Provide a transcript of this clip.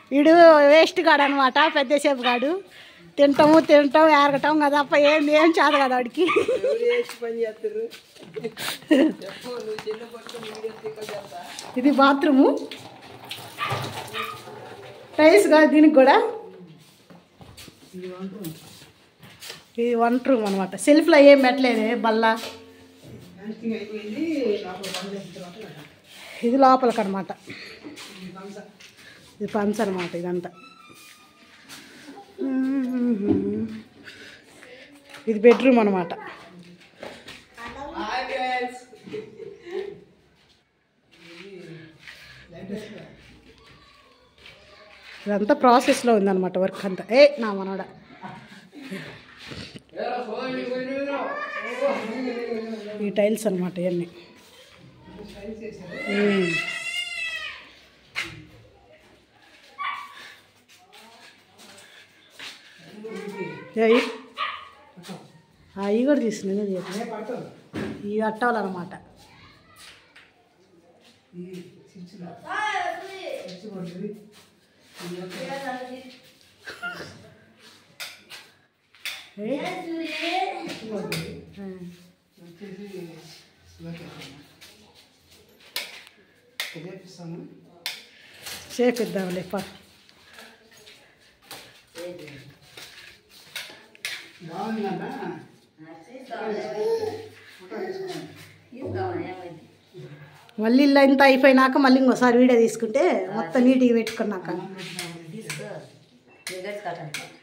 వీడు వేస్ట్ గాడు అనమాట పెద్దసేపు గాడు తింటాము తింటాం ఎరగటం కదా అప్ప ఏం ఏం చేత కదా వాడికి ఎవరు వేసి పని చేస్తారు చెప్పు నువ్వు చిన్న పట్టుకుని వీడియో తీక చేస్తా ఇది బాత్రూము టైల్స్ కాదు దీనికి కూడా ఇది వంట రూమ్ అనమాట సెల్ఫ్లో ఏం పెట్టలేదు బల్ల కాస్టింగ్ అయిపోయింది లోపల పని చేసిన తర్వాత కదా. ఇది లోపలికి అనమాట ఇది కంస. ఇది పంచ్ అనమాట ఇదంతా ఇది బెడ్రూమ్ అనమాట హాయ్ ఫ్రెండ్స్ లైట్ వేసుకో. ఇదంతా ప్రాసెస్లో ఉందన్నమాట వర్క్ అంతా ఏ నా మనోడ ఏరా, ఫోన్ ఇవ్వు, ఇవ్వు, ఇవ్వు. ఈ టైల్స్ అనమాట ఇవన్నీ టైల్స్ వేసారు. ఉమ్. ఏయ్, అవి కూడా తీసిన ఏ పడతావు? ఇవి అట్టాలన్నమాట ఈ స్విచ్లో. స్విచ్ కొడుతుంది. ఇది ఒక ఏయ్, స్విచ్ కొడుతుంది. ఆ. వచ్చేసి స్లోకి వేస్తాను. ఇది వేపిస్తాను. చేపిద్దాంలే పా బాగుందన్నా ఫోటో తీసుకోండి మళ్ళీ ఇల్లు ఇంత అయిపోయినాక మళ్ళీ ఇంకోసారి వీడియో తీసుకుంటే మొత్తం నీట్గా పెట్టుకున్నాక అన్నం పెట్టినా కూడా ఇది. తీసుకో